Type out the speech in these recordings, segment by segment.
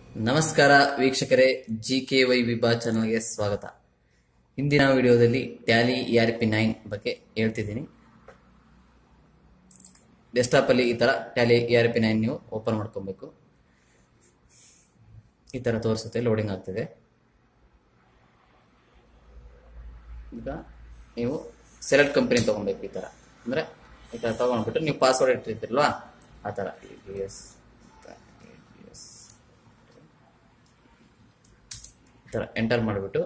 ನಮಸ್ಕಾರ ವೀಕ್ಷಕರೇ G K Y ವಿಭಾ ಚಾನಲ್ಗೆ ಸ್ವಾಗತ ಇಂದಿನ ವಿಡಿಯೋದಲ್ಲಿ Tally E R P nine ಬಗ್ಗೆ ಹೇಳ್ತಿದ್ದೀನಿ ಡೆಸ್ಕ್ಟಾಪಲ್ಲಿ ಈ ಥರ Tally E R P nine ನೀವು ಓಪನ್ ಮಾಡ್ಕೊಬೇಕು ಈ ಥರ ತೋರಿಸುತ್ತೆ ಲೋಡಿಂಗ್ ಆಗ್ತಿದೆ ಈಗ ನೀವು ಸೆಲೆಕ್ಟ್ ಕಂಪನಿ ತೊಗೊಬೇಕು ಈ ಥರ ಅಂದರೆ ಈ ಥರ ತೊಗೊಂಡ್ಬಿಟ್ಟು ನೀವು ಪಾಸ್ವರ್ಡ್ ಇಟ್ಟಿರ್ತಿಲ್ವಾ ಆ ಥರ ಎಸ್ ಎಸ್ ಈ ಥರ ಎಂಟರ್ ಮಾಡಿಬಿಟ್ಟು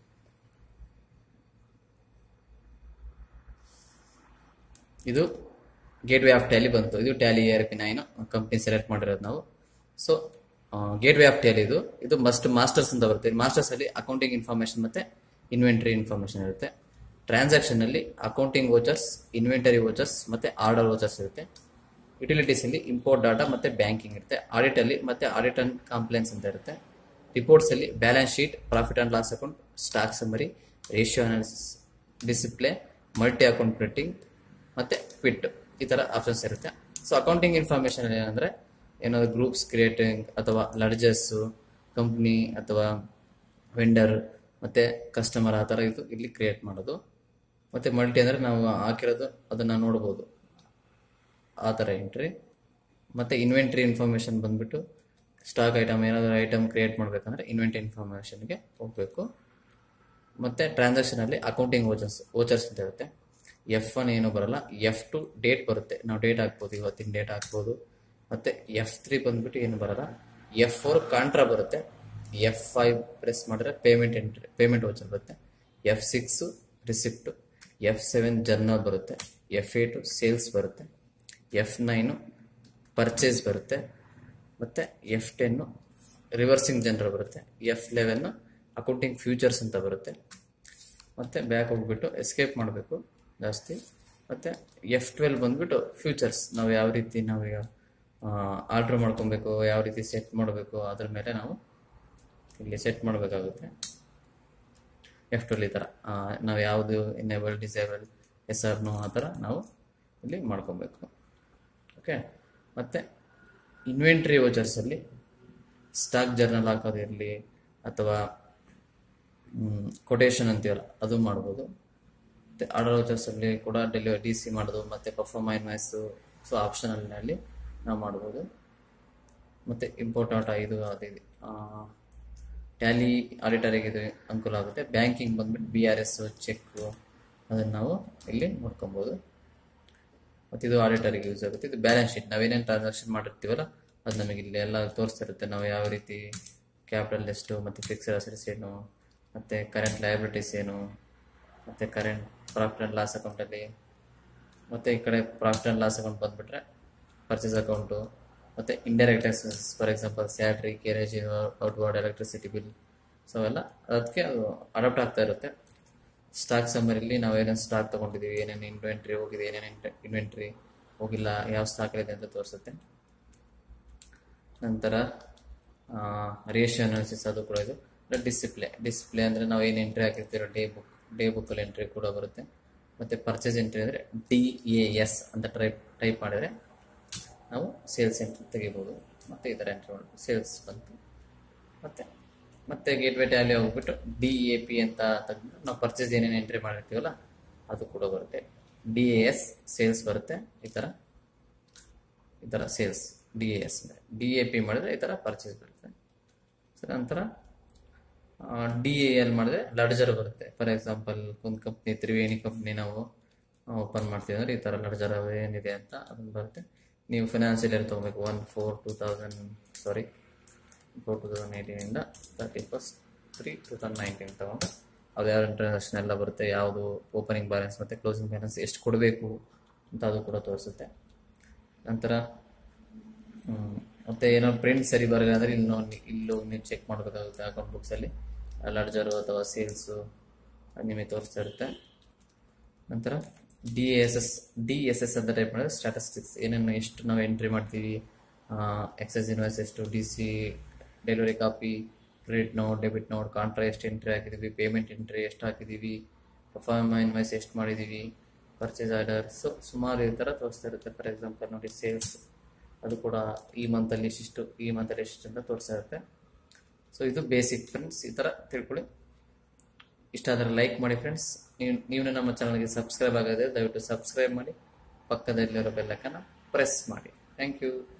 ಇದು ಗೇಟ್ ವೇ ಆಫ್ ಟ್ಯಾಲಿ ಬಂತು ಇದು Tally R P nine company select ಮಾಡಿರೋದು ನಾವು so gateway of Tally ಇದು ಇದು ಮಸ್ಟ್ ಮಾಸ್ಟರ್ಸ್ ಅಂತ ಬರುತ್ತೆ ಮಾಸ್ಟರ್ಸ್ ಅಲ್ಲಿ ಅಕೌಂಟಿಂಗ್ ಇನ್ಫಾರ್ಮೇಶನ್ ಮತ್ತೆ ಇನ್ವೆಂಟರಿ ಇನ್ಫಾರ್ಮೇಶನ್ ಇರುತ್ತೆ ಟ್ರಾನ್ಸಾಕ್ಷನ್ ಅಲ್ಲಿ ಅಕೌಂಟಿಂಗ್ ವೋಚರ್ಸ್ ಇನ್ವೆಂಟರಿ ವೋಚರ್ಸ್ ಮತ್ತೆ ಆರ್ಡರ್ ವೋಚರ್ಸ್ ಇರುತ್ತೆ ಯುಟಿಲಿಟೀಸ್ ಅಲ್ಲಿ ಇಂಪೋರ್ಟ್ ಡಾಟಾ ಮತ್ತೆ ಬ್ಯಾಂಕಿಂಗ್ ಇರುತ್ತೆ ಆಡಿಟ್ ಅಲ್ಲಿ ಮತ್ತೆ ಆಡಿಟ್ ಅಂಡ್ ಕಾಂಪ್ಲೇನ್ಸ್ ಅಂತ ಇರುತ್ತೆ ರಿಪೋರ್ಟ್ಸ್ ಅಲ್ಲಿ balance sheet profit and loss account stock summary ratio analysis display multi account printing ಮತ್ತೆ ಕ್ವಿಟ್ ಈ ತರ ಆಪ್ಷನ್ಸ್ ಇರುತ್ತೆ ಸೊ ಅಕೌಂಟಿಂಗ್ ಇನ್ಫಾರ್ಮೇಶನ್ ಏನಂದ್ರೆ ಏನಾದ್ರು ಗ್ರೂಪ್ಸ್ ಕ್ರಿಯೇಟಿಂಗ್ ಅಥವಾ ಲರ್ಜಸ್ ಕಂಪ್ನಿ ಅಥವಾ ವೆಂಡರ್ ಮತ್ತೆ ಕಸ್ಟಮರ್ ಆ ಥರ ಇದು ಇಲ್ಲಿ ಕ್ರಿಯೇಟ್ ಮಾಡೋದು ಮತ್ತೆ ಮಲ್ಟಿ ಅಂದ್ರೆ ನಾವು ಹಾಕಿರೋದು ಅದನ್ನ ನೋಡ್ಬೋದು ಆ ಥರ ಎಂಟ್ರಿ ಮತ್ತೆ ಇನ್ವೆಂಟ್ರಿ ಇನ್ಫಾರ್ಮೇಶನ್ ಬಂದ್ಬಿಟ್ಟು ಸ್ಟಾಕ್ ಐಟಮ್ ಏನಾದರೂ ಐಟಮ್ ಕ್ರಿಯೇಟ್ ಮಾಡಬೇಕಂದ್ರೆ ಇನ್ವೆಂಟ್ರಿ ಇನ್ಫಾರ್ಮೇಷನ್ಗೆ ಹೋಗಬೇಕು ಮತ್ತೆ ಟ್ರಾನ್ಸಾಕ್ಷನ್ ಅಲ್ಲಿ ಅಕೌಂಟಿಂಗ್ ವೋಚರ್ಸ್ ವೋಚರ್ಸ್ ಅಂತ ಇರುತ್ತೆ ಎಫ್ ಒನ್ ಏನು ಬರಲ್ಲ ಎಫ್ ಟು ಡೇಟ್ ಬರುತ್ತೆ ನಾವು ಡೇಟ್ ಹಾಕ್ಬೋದು ಇವತ್ತಿನ ಡೇಟ್ ಹಾಕ್ಬೋದು ಮತ್ತೆ ಎಫ್ ತ್ರೀ ಬಂದ್ಬಿಟ್ಟು ಏನು ಬರಲ್ಲ ಎಫ್ ಫೋರ್ ಕಾಂಟ್ರಾ ಬರುತ್ತೆ ಎಫ್ ಫೈವ್ ಪ್ರೆಸ್ ಮಾಡಿದ್ರೆ ಪೇಮೆಂಟ್ ಎಂಟ್ರಿ ಪೇಮೆಂಟ್ ವೋಚರ್ ಬರುತ್ತೆ F six receipt F seven journal ಬರುತ್ತೆ ಎಫ್ ಏಟು ಸೇಲ್ಸ್ ಬರುತ್ತೆ ಎಫ್ ನೈನು ಪರ್ಚೇಸ್ ಬರುತ್ತೆ ಮತ್ತೆ ಎಫ್ ಟೆನ್ನು ರಿವರ್ಸಿಂಗ್ ಜನರಲ್ ಬರುತ್ತೆ ಎಫ್ ಲೆವೆನ್ ಅಕೌಂಟಿಂಗ್ ಫ್ಯೂಚರ್ಸ್ ಅಂತ ಬರುತ್ತೆ ಮತ್ತೆ ಬ್ಯಾಕ್ ಹೋಗ್ಬಿಟ್ಟು ಎಸ್ಕೇಪ್ ಮಾಡಬೇಕು ಜಾಸ್ತಿ ಮತ್ತೆ ಎಫ್ ಟ್ವೆಲ್ ಬಂದ್ಬಿಟ್ಟು ಫ್ಯೂಚರ್ಸ್ ನಾವು ಯಾವ ರೀತಿ ನಾವು ಆರ್ಡ್ರ್ ಮಾಡ್ಕೊಬೇಕು ಯಾವ ರೀತಿ ಸೆಟ್ ಮಾಡಬೇಕು ಅದ್ರ ಮೇಲೆ ನಾವು ಇಲ್ಲಿ ಸೆಟ್ ಮಾಡಬೇಕಾಗುತ್ತೆ ಎಫ್ ಟ್ವೆಲ್ ಈ ಥರ ನಾವು ಯಾವುದು enable disable yes or no ಆ ಥರ ನಾವು ಇಲ್ಲಿ ಮಾಡ್ಕೊಬೇಕು ಓಕೆ ಮತ್ತು ಇನ್ವೆಂಟ್ರಿ ವೋಚರ್ಸಲ್ಲಿ ಸ್ಟಾಕ್ ಜರ್ನಲ್ ಹಾಕೋದಿರಲಿ ಅಥವಾ ಕೊಟೇಶನ್ ಅಂತೀವಲ್ಲ ಅದು ಮಾಡ್ಬೋದು ಮತ್ತು ಆರ್ಡರ್ ವೋಚರ್ಸಲ್ಲಿ ಕೂಡ ಡೆಲಿವರಿ ಡಿ ಸಿ ಮಾಡೋದು ಮತ್ತು ಪರ್ಫಾರ್ಮ್ ಇನ್ವಾಯ್ಸು ಸೊ ಆಪ್ಷನಲ್ನಲ್ಲಿ ನಾವು ಮಾಡ್ಬೋದು ಮತ್ತು ಇಂಪೋರ್ಟ್ ಆಟ ಇದು ಅದಿದೆ ಟ್ಯಾಲಿ ಆಡಿಟರಿಗೆ ಇದು ಅನುಕೂಲ ಆಗುತ್ತೆ ಬ್ಯಾಂಕಿಂಗ್ ಬಂದ್ಬಿಟ್ಟು ಬಿ ಆರ್ ಎಸ್ ಚೆಕ್ ಅದನ್ನು ನಾವು ಇಲ್ಲಿ ನೋಡ್ಕೊಬೋದು ಮತ್ತು ಇದು ಆಡಿಟರಿಗೆ ಯೂಸ್ ಆಗುತ್ತೆ ಇದು ಬ್ಯಾಲೆನ್ಸ್ ಶೀಟ್ ನಾವೇನೇನು ಟ್ರಾನ್ಸಾಕ್ಷನ್ ಮಾಡಿರ್ತೀವಲ್ಲ ಅದು ನಮಗೆ ಇಲ್ಲಿ ಎಲ್ಲ ತೋರಿಸ್ತಿರುತ್ತೆ ನಾವು ಯಾವ ರೀತಿ ಕ್ಯಾಪಿಟಲ್ ಎಷ್ಟು ಮತ್ತು ಫಿಕ್ಸ್ಡ್ ಅಸೆಟ್ಸ್ ಏನು ಮತ್ತು ಕರೆಂಟ್ ಲಯಬಿಲಿಟೀಸ್ ಏನು ಮತ್ತು ಕರೆಂಟ್ ಪ್ರಾಫಿಟ್ ಆ್ಯಂಡ್ ಲಾಸ್ ಅಕೌಂಟಲ್ಲಿ ಮತ್ತು ಈ ಕಡೆ ಪ್ರಾಫಿಟ್ ಆ್ಯಂಡ್ ಲಾಸ್ ಅಕೌಂಟ್ ಬಂದುಬಿಟ್ರೆ ಪರ್ಚೇಸ್ ಅಕೌಂಟು ಮತ್ತು ಇಂಡೈರೆಕ್ಟ್ ಎಕ್ಸೆಸ್ for example salary carriage outward electricity bill so ಅವೆಲ್ಲ ಅದಕ್ಕೆ ಅದು ಅಡಾಪ್ಟ್ ಆಗ್ತಾ ಇರುತ್ತೆ ಸ್ಟಾಕ್ ಸಮ್ಮರಲ್ಲಿ ನಾವು ಏನೇನು ಸ್ಟಾಕ್ ತೊಗೊಂಡಿದ್ದೀವಿ ಏನೇನು ಇನ್ವೆಂಟ್ರಿ ಹೋಗಿದೆ ಏನೇನು ಇನ್ವೆಂಟ್ರಿ ಹೋಗಿಲ್ಲ ಯಾವ ಸ್ಟಾಕ್ ಇದೆ ಅಂತ ತೋರಿಸುತ್ತೆ ನಂತರ ರೇಷಿಯೋ ಅನಾಲಿಸಿಸ್ ಅದು ಕೂಡ ಇದು ಡಿಸಿಪ್ಲೇ ಡಿಸ್ಪ್ಲೇ ಅಂದರೆ ನಾವು ಏನು ಎಂಟ್ರಿ ಹಾಕಿರ್ತೀರೋ ಡೇ ಬುಕ್ ಡೇ ಬುಕ್ಕಲ್ಲಿ ಎಂಟ್ರಿ ಕೂಡ ಬರುತ್ತೆ ಮತ್ತು ಪರ್ಚೇಸ್ ಎಂಟ್ರಿ ಅಂದರೆ ಡಿ ಎ ಎಸ್ ಅಂತ ಟೈಪ್ ಟೈಪ್ ಮಾಡಿದರೆ ನಾವು ಸೇಲ್ಸ್ ಎಂಟ್ರಿ ತೆಗಿಬೋದು ಮತ್ತು ಈ ಥರ ಎಂಟ್ರಿ ಮಾಡಿ ಸೇಲ್ಸ್ ಬಂತು ಮತ್ತು ಮತ್ತೆ ಗೇಟ್ವೇ ಟ್ಯಾಲಿ ಹೋಗ್ಬಿಟ್ಟು ಡಿ ಎ ಪಿ ಅಂತ ತೆಗೆದು ನಾವು ಪರ್ಚೇಸ್ ಏನೇನು ಎಂಟ್ರಿ ಮಾಡಿರ್ತೀವಲ್ಲ ಅದು ಕೂಡ ಬರುತ್ತೆ ಡಿ ಎ ಎಸ್ ಸೇಲ್ಸ್ ಬರುತ್ತೆ ಈ ಥರ ಈ ಥರ ಸೇಲ್ಸ್ ಡಿ ಎ ಎಸ್ ಅಂದರೆ ಡಿ ಎ ಪಿ ಮಾಡಿದ್ರೆ ಈ ಥರ ಪರ್ಚೇಸ್ ಬರುತ್ತೆ ಸೊ ನಂತರ ಡಿ ಎ ಎಲ್ ಮಾಡಿದ್ರೆ ಲಡ್ಜರ್ ಬರುತ್ತೆ ಫಾರ್ ಎಕ್ಸಾಂಪಲ್ ಒಂದು ಕಂಪ್ನಿ ತ್ರಿವೇಣಿ ಕಂಪ್ನಿ ನಾವು ಓಪನ್ ಮಾಡ್ತೀವಿ ಅಂದರೆ ಈ ಥರ ಲಡ್ಜರ್ ಏನಿದೆ ಅಂತ ಅದನ್ನು ಬರುತ್ತೆ ನೀವು ಫಿನಾನ್ಷಿಯಲ್ ಇಯರ್ ತೊಗೋಬೇಕು one four two thousand sorry four two thousand ಏಯ್ಟೀನಿಂದ thirty first three two thousand nineteen ತಗೊಂಡು ಅದು ಯಾವ ಟ್ರಾನ್ಸಾಕ್ಷನ್ ಎಲ್ಲ ಬರುತ್ತೆ ಯಾವುದು ಓಪನಿಂಗ್ ಬ್ಯಾಲೆನ್ಸ್ ಮತ್ತು ಕ್ಲೋಸಿಂಗ್ ಬ್ಯಾಲೆನ್ಸ್ ಎಷ್ಟು ಕೊಡಬೇಕು ಅಂತ ಅದು ಕೂಡ ತೋರಿಸುತ್ತೆ ನಂತರ ಮತ್ತು ಏನೋ ಪ್ರಿಂಟ್ ಸರಿ ಬರಲ್ಲ ಅಂದರೆ ಇಲ್ಲಿ ನೋಡಿ ಇಲ್ಲೂ ನೀವು ಚೆಕ್ ಮಾಡಬೇಕಾಗುತ್ತೆ ಅಕೌಂಟ್ ಬುಕ್ಸಲ್ಲಿ ಲಡ್ಜರು ಅಥವಾ ಸೇಲ್ಸು ಅದು ನಿಮಗೆ ತೋರಿಸ್ತಾ ಇರುತ್ತೆ ನಂತರ D S S D S S ಅಂತ ಟೈಪ್ ಮಾಡಿದ್ರೆ ಸ್ಟ್ಯಾಟಿಸ್ಟಿಕ್ಸ್ ಏನೇನು ಎಷ್ಟು ನಾವು ಎಂಟ್ರಿ ಮಾಡ್ತೀವಿ ಎಕ್ಸೈಸ್ ಇನ್ವಾಯ್ಸ್ ಎಷ್ಟು D C delivery copy credit note debit note contra ಎಷ್ಟು ಎಂಟ್ರಿ ಹಾಕಿದ್ದೀವಿ ಪೇಮೆಂಟ್ ಎಂಟ್ರಿ ಎಷ್ಟು ಹಾಕಿದ್ದೀವಿ ಪರ್ಫಾರ್ಮ್ ಇನ್ವಾಯ್ಸ್ ಎಷ್ಟು ಮಾಡಿದ್ದೀವಿ ಪರ್ಚೇಸ್ ಆರ್ಡರ್ ಸೊ ಸುಮಾರು ಈ ಥರ ತೋರಿಸ್ತಾ ಇರುತ್ತೆ ಫಾರ್ ಎಕ್ಸಾಂಪಲ್ ನೋಡಿ ಸೇಲ್ಸ್ ಅದು ಕೂಡ ಈ ಮಂತಲ್ಲಿ ಇಷ್ಟಿಷ್ಟು ಈ ಮಂತಲ್ಲಿ ಇಷ್ಟು ಅಂತ ತೋರಿಸ್ತಾ ಇರುತ್ತೆ ಸೊ ಇದು ಬೇಸಿಕ್ ಫ್ರೆಂಡ್ಸ್ ಈ ಥರ ತಿಳ್ಕೊಳ್ಳಿ ಇಷ್ಟ ಆದರೆ ಲೈಕ್ ಮಾಡಿ ಫ್ರೆಂಡ್ಸ್ ನೀವು ನೀವು ನಮ್ಮ ಚಾನಲ್ಗೆ ಸಬ್ಸ್ಕ್ರೈಬ್ ಆಗದೆ ದಯವಿಟ್ಟು ಸಬ್ಸ್ಕ್ರೈಬ್ ಮಾಡಿ ಪಕ್ಕದಲ್ಲಿರೋ ಬೆಲ್ಲಕ್ಕನ್ನು ಪ್ರೆಸ್ ಮಾಡಿ ಥ್ಯಾಂಕ್ ಯು